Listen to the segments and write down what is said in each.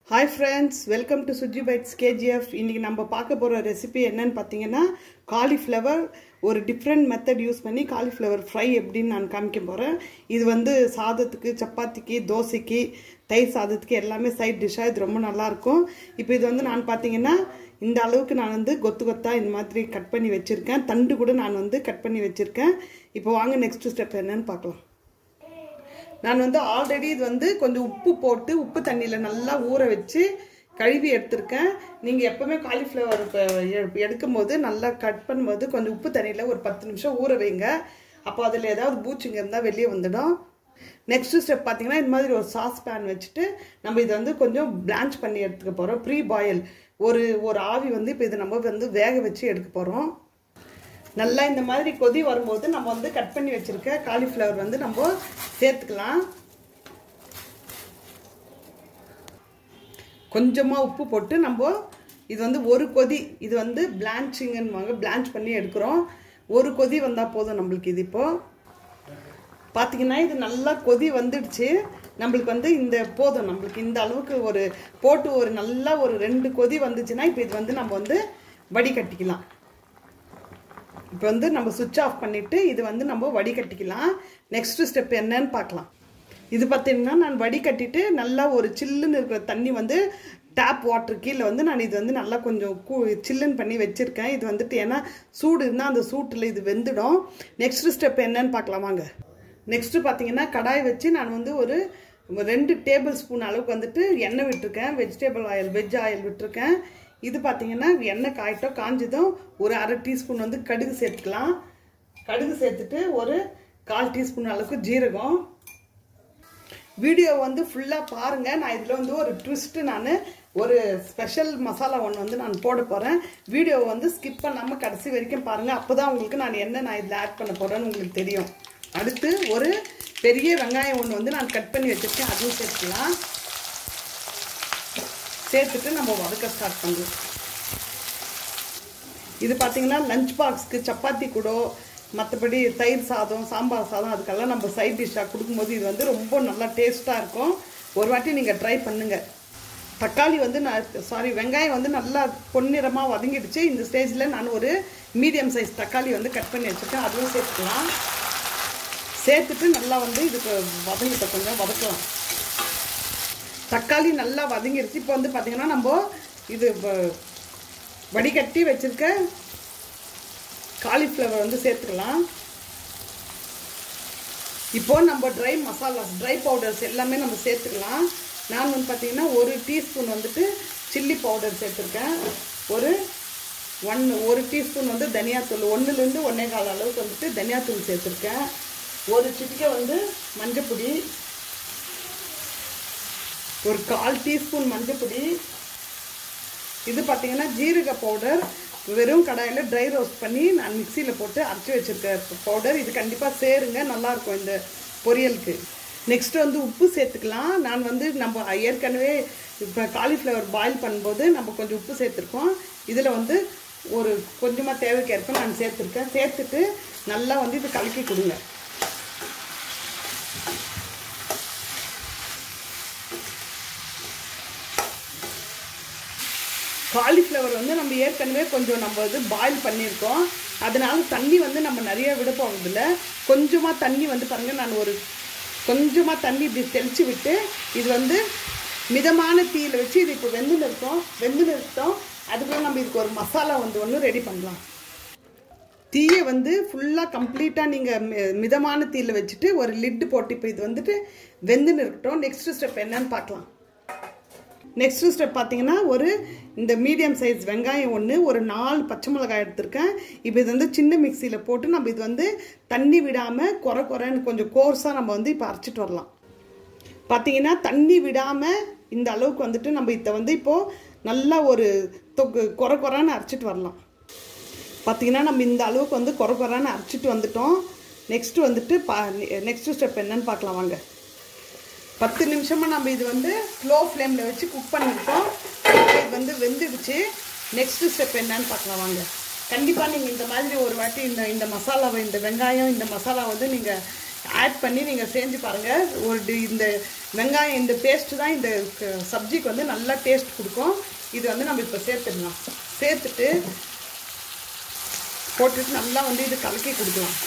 hi friends welcome to Suji bites KGF இன்றைக்கி நம்ம பார்க்க போகிற ரெசிபி என்னன்னு பார்த்தீங்கன்னா காலிஃப்ளவர் ஒரு டிஃப்ரெண்ட் மெத்தட் யூஸ் பண்ணி காலிஃப்ளவர் ஃப்ரை எப்படின்னு நான் காமிக்க போகிறேன் இது வந்து சாதத்துக்கு சப்பாத்திக்கு தோசைக்கு தயிர் சாதத்துக்கு எல்லாமே சைட் டிஷ்ஷாக இது ரொம்ப நல்லாயிருக்கும் இப்போ இது வந்து நான் பார்த்தீங்கன்னா இந்த அளவுக்கு நான் வந்து கொத்து கொத்தாக இந்த மாதிரி கட் பண்ணி வச்சுருக்கேன் தண்டு கூட நான் வந்து கட் பண்ணி வச்சுருக்கேன் இப்போ வாங்க நெக்ஸ்ட் ஸ்டெப் என்னன்னு பார்க்கலாம் நான் வந்து ஆல்ரெடி இது வந்து கொஞ்சம் உப்பு போட்டு உப்பு தண்ணியில் நல்லா ஊற வச்சு கழுவி எடுத்திருக்கேன் நீங்கள் எப்போவுமே காலிஃப்ளவர் எடுக்கும்போது நல்லா கட் பண்ணும்போது கொஞ்சம் உப்பு தண்ணியில் ஒரு பத்து நிமிஷம் ஊற வைங்க அப்போ அதில் ஏதாவது பூச்சிங்க இருந்தால் வெளியே வந்துடும் நெக்ஸ்ட் ஸ்டெப் பார்த்தீங்கன்னா இந்த மாதிரி ஒரு சாஸ் பேன் வச்சுட்டு நம்ம இதை வந்து கொஞ்சம் பிளான்ச் பண்ணி எடுத்துக்க போகிறோம் ப்ரீ பாயில் ஒரு ஒரு ஆவி வந்து இப்போ இதை நம்ம வந்து வேக வச்சு எடுக்க போகிறோம் நல்லா இந்த மாதிரி கொதி வரும்போது நம்ம வந்து கட் பண்ணி வச்சுருக்க காலிஃப்ளவர் வந்து நம்ம சேர்த்துக்கலாம் கொஞ்சமாக உப்பு போட்டு நம்ம இது வந்து ஒரு கொதி இது வந்து பிளான்ச்சிங்கன்னு பிளான்ச் பண்ணி எடுக்கிறோம் ஒரு கொதி வந்தால் போதும் நம்மளுக்கு இது இப்போது பார்த்தீங்கன்னா இது நல்லா கொதி வந்துடுச்சு நம்மளுக்கு வந்து இந்த போதும் நம்மளுக்கு இந்த அளவுக்கு ஒரு போட்டு ஒரு நல்லா ஒரு ரெண்டு கொதி வந்துச்சுன்னா இப்போ இது வந்து நம்ம வந்து வடிகட்டிக்கலாம் இப்போ வந்து நம்ம சுவிட்ச் ஆஃப் பண்ணிவிட்டு இது வந்து நம்ம வடிகட்டிக்கலாம் நெக்ஸ்ட் ஸ்டெப் என்னன்னு பார்க்கலாம் இது பார்த்தீங்கன்னா நான் வடிகட்டிட்டு நல்லா ஒரு சில்லுன்னு இருக்கிற தண்ணி வந்து டேப் வாட்டர் கீழே வந்து நான் இது வந்து நல்லா கொஞ்சம் கூ சில்லுன்னு பண்ணி வச்சுருக்கேன் இது வந்துட்டு ஏன்னா சூடு இருந்தால் அந்த சூட்டில் இது வெந்துடும் நெக்ஸ்ட் ஸ்டெப் என்னன்னு பார்க்கலாம் வாங்க நெக்ஸ்ட்டு பார்த்தீங்கன்னா கடாய் வச்சு நான் வந்து ஒரு ரெண்டு டேபிள் ஸ்பூன் அளவுக்கு வந்துட்டு எண்ணெய் விட்டுருக்கேன் வெஜிடபிள் ஆயில் வெஜ் ஆயில் விட்டுருக்கேன் இது பார்த்தீங்கன்னா எண்ணெய் காயிட்டோம் காஞ்சதும் ஒரு அரை டீஸ்பூன் வந்து கடுகு சேர்த்துக்கலாம் கடுகு சேர்த்துட்டு ஒரு கால் டீஸ்பூன் அளவுக்கு ஜீரகம் வீடியோ வந்து ஃபுல்லாக பாருங்கள் நான் இதில் வந்து ஒரு ட்விஸ்ட்டு நான் ஒரு ஸ்பெஷல் மசாலா ஒன்று வந்து நான் போட போகிறேன் வீடியோ வந்து ஸ்கிப் பண்ணாமல் கடைசி வரைக்கும் பாருங்கள் அப்போ தான் உங்களுக்கு நான் என்ன நான் இதில் ஆட் பண்ண போகிறேன்னு உங்களுக்கு தெரியும் அடுத்து ஒரு பெரிய வெங்காயம் ஒன்று வந்து நான் கட் பண்ணி வச்சுருக்கேன் அதுவும் சேர்த்துக்கலாம் சேர்த்துட்டு நம்ம வதக்க ஸ்டார்ட் பண்ணுறோம் இது பார்த்தீங்கன்னா லஞ்ச் பாக்ஸ்க்கு சப்பாத்தி கூட மற்றபடி தயிர் சாதம் சாம்பார் சாதம் அதுக்கெல்லாம் நம்ம சைட் டிஷ்ஷாக கொடுக்கும்போது இது வந்து ரொம்ப நல்லா டேஸ்ட்டாக இருக்கும் ஒரு வாட்டி நீங்கள் ட்ரை பண்ணுங்கள் தக்காளி வந்து நான் சாரி வெங்காயம் வந்து நல்லா பொன்னிறமாக வதங்கிடுச்சு இந்த ஸ்டேஜில் நான் ஒரு மீடியம் சைஸ் தக்காளி வந்து கட் பண்ணி வச்சுருக்கேன் அதுவும் சேர்த்துக்கலாம் சேர்த்துட்டு நல்லா வந்து இதுக்கு வதங்கிட்ட கொஞ்சம் வதக்கலாம் தக்காளி நல்லா வதங்கிருச்சு இப்போ வந்து பார்த்தீங்கன்னா நம்ம இது வடிகட்டி வச்சுருக்க காலிஃப்ளவர் வந்து சேர்த்துக்கலாம் இப்போ நம்ம ட்ரை மசாலாஸ் ட்ரை பவுடர்ஸ் எல்லாமே நம்ம சேர்த்துக்கலாம் நான் வந்து பார்த்தீங்கன்னா ஒரு டீஸ்பூன் வந்துட்டு சில்லி பவுடர் சேர்த்துருக்கேன் ஒரு ஒன் ஒரு டீஸ்பூன் வந்து தனியாத்தூள் ஒன்றுலேருந்து ஒன்றே கால் அளவுக்கு வந்துட்டு தனியாத்தூள் சேர்த்துருக்கேன் ஒரு சிட்டிக்கை வந்து மஞ்சப்பொடி ஒரு கால் டீஸ்பூன் மஞ்சப்பொடி இது பார்த்தீங்கன்னா ஜீரக பவுடர் வெறும் கடாயில் ட்ரை ரோஸ்ட் பண்ணி நான் மிக்சியில் போட்டு அரைச்சி வச்சுருக்க பவுடர் இது கண்டிப்பாக சேருங்க நல்லாயிருக்கும் இந்த பொரியலுக்கு நெக்ஸ்ட்டு வந்து உப்பு சேர்த்துக்கலாம் நான் வந்து நம்ம ஏற்கனவே இப்போ காலிஃப்ளவர் பாயில் பண்ணும்போது நம்ம கொஞ்சம் உப்பு சேர்த்துருக்கோம் இதில் வந்து ஒரு கொஞ்சமாக தேவைக்கேற்ப நான் சேர்த்துருக்கேன் சேர்த்துட்டு நல்லா வந்து இது கலக்கி கொடுங்க காலிஃப்ளவர் வந்து நம்ம ஏற்கனவே கொஞ்சம் நம்ம வந்து பாயில் பண்ணியிருக்கோம் அதனால தண்ணி வந்து நம்ம நிறைய விட போகிறதில்ல கொஞ்சமாக தண்ணி வந்து பாருங்கள் நான் ஒரு கொஞ்சமாக தண்ணி இப்படி தெளித்து விட்டு இது வந்து மிதமான தீயில் வச்சு இது இப்போ வெந்து நிறுத்தோம் வெந்து நிறுத்தோம் அதுக்குள்ளே நம்ம இதுக்கு ஒரு மசாலா வந்து ஒன்று ரெடி பண்ணலாம் தீயை வந்து ஃபுல்லாக கம்ப்ளீட்டாக நீங்கள் மிதமான தீயில் வச்சுட்டு ஒரு லிட்டு போட்டு இப்போ இது வந்துட்டு வெந்து நிறுத்தோம் நெக்ஸ்ட் ஸ்டெப் என்னன்னு பார்க்கலாம் நெக்ஸ்ட் ஸ்டெப் பார்த்தீங்கன்னா ஒரு இந்த மீடியம் சைஸ் வெங்காயம் ஒன்று ஒரு நாலு பச்சை மிளகாய் எடுத்திருக்கேன் இப்போ இது வந்து சின்ன மிக்சியில் போட்டு நம்ம இது வந்து தண்ணி விடாமல் குறை குறைன்னு கொஞ்சம் கோர்ஸாக நம்ம வந்து இப்போ அரைச்சிட்டு வரலாம் பார்த்தீங்கன்னா தண்ணி விடாமல் இந்த அளவுக்கு வந்துட்டு நம்ம இதை வந்து இப்போது நல்லா ஒரு தொக்கு குறை குறைன்னு அரைச்சிட்டு வரலாம் பார்த்தீங்கன்னா நம்ம இந்த அளவுக்கு வந்து குறை குறைன்னு அரைச்சிட்டு வந்துட்டோம் நெக்ஸ்ட் வந்துட்டு பா நெக்ஸ்ட் ஸ்டெப் என்னன்னு பார்க்கலாம் வாங்க பத்து நிமிஷமாக நம்ம இது வந்து ஸ்லோ ஃப்ளேமில் வச்சு குக் பண்ணியிருக்கோம் இது வந்து வெந்துடுச்சு நெக்ஸ்ட்டு ஸ்டெப் என்னன்னு பார்க்கலாம் வாங்க கண்டிப்பாக நீங்கள் இந்த மாதிரி ஒரு வாட்டி இந்த இந்த மசாலாவை இந்த வெங்காயம் இந்த மசாலா வந்து நீங்கள் ஆட் பண்ணி நீங்கள் செஞ்சு பாருங்கள் ஒரு டி- இந்த வெங்காயம் இந்த பேஸ்ட்டு தான் இந்த க- சப்ஜிக்கு வந்து நல்லா டேஸ்ட் கொடுக்கும் இது வந்து நம்ம இப்போ சேர்த்துடலாம் சேர்த்துட்டு போட்டுட்டு நல்லா வந்து இது கலக்கி கொடுக்கலாம்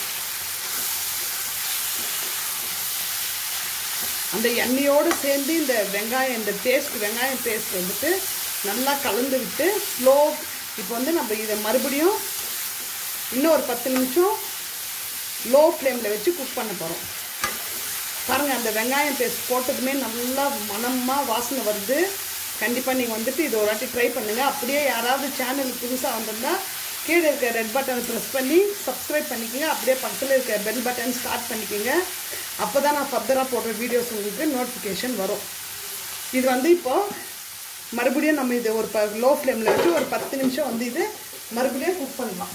அந்த எண்ணெயோடு சேர்ந்து இந்த வெங்காயம் இந்த பேஸ்ட் வெங்காயம் பேஸ்ட் வந்துட்டு நல்லா கலந்து விட்டு ஸ்லோ இப்போ வந்து நம்ம இதை மறுபடியும் இன்னும் ஒரு பத்து நிமிஷம் லோ ஃப்ளேமில் வச்சு குக் பண்ண போகிறோம் பாருங்கள் அந்த வெங்காயம் பேஸ்ட் போட்டதுமே நல்லா மணமாக வாசனை வருது கண்டிப்பாக நீங்கள் வந்துட்டு இது ஒரு வாட்டி ட்ரை பண்ணுங்கள் அப்படியே யாராவது சேனலுக்கு புதுசாக வந்திருந்தா கீழே இருக்க ரெட் பட்டனை ப்ரெஸ் பண்ணி சப்ஸ்கிரைப் பண்ணிக்கோங்க அப்படியே பக்கத்தில் இருக்க பெல் பட்டன் ஸ்டார்ட் பண்ணிக்கோங்க அப்போ தான் நான் ஃபர்தராக போடுற வீடியோஸ் உங்களுக்கு நோட்டிஃபிகேஷன் வரும் இது வந்து இப்போது மறுபடியும் நம்ம இது ஒரு ப லோ ஃப்ளேமில் வச்சு ஒரு பத்து நிமிஷம் வந்து இது மறுபடியும் குக் பண்ணலாம்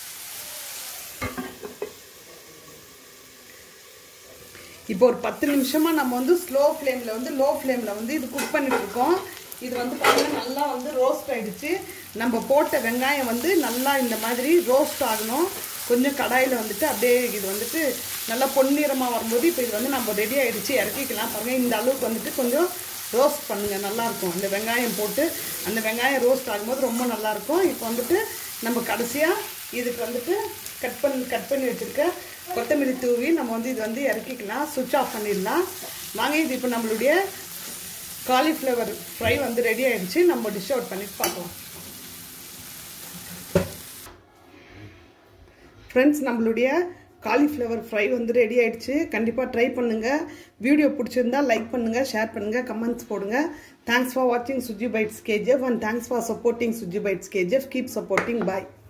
இப்போ ஒரு பத்து நிமிஷமாக நம்ம வந்து ஸ்லோ ஃப்ளேமில் வந்து லோ ஃப்ளேமில் வந்து இது குக் பண்ணிட்டு இருக்கோம் இது வந்து பார்த்தீங்கன்னா நல்லா வந்து ரோஸ்ட் ஆயிடுச்சு நம்ம போட்ட வெங்காயம் வந்து நல்லா இந்த மாதிரி ரோஸ்ட் ஆகணும் கொஞ்சம் கடாயில் வந்துட்டு அப்படியே இது வந்துட்டு நல்லா பொன்னிறமாக வரும்போது இப்போ இது வந்து நம்ம ரெடி ஆயிடுச்சு இறக்கிக்கலாம் பாருங்கள் இந்த அளவுக்கு வந்துட்டு கொஞ்சம் ரோஸ்ட் பண்ணுங்கள் நல்லாயிருக்கும் அந்த வெங்காயம் போட்டு அந்த வெங்காயம் ரோஸ்ட் ஆகும்போது ரொம்ப நல்லாயிருக்கும் இப்போ வந்துட்டு நம்ம கடைசியாக இதுக்கு வந்துட்டு கட் பண்ணி கட் பண்ணி வச்சுருக்க கொத்தமல்லி தூவி நம்ம வந்து இது வந்து இறக்கிக்கலாம் சுவிட்ச் ஆஃப் பண்ணிடலாம் வாங்க இது இப்போ நம்மளுடைய காலிஃப்ளவர் ஃப்ரை வந்து ரெடி ஆயிடுச்சு நம்ம டிஷ் அவுட் பண்ணிட்டு பார்க்கலாம் ஃப்ரெண்ட்ஸ் நம்மளுடைய காலிஃப்ளவர் ஃப்ரை வந்து ரெடி ஆயிடுச்சு கண்டிப்பாக ட்ரை பண்ணுங்கள் வீடியோ பிடிச்சிருந்தா லைக் பண்ணுங்கள் ஷேர் பண்ணுங்கள் கமெண்ட்ஸ் போடுங்க தேங்க்ஸ் ஃபார் வாட்சிங் Suji bites KGF and thanks for supporting Suji bites KGF keep supporting bye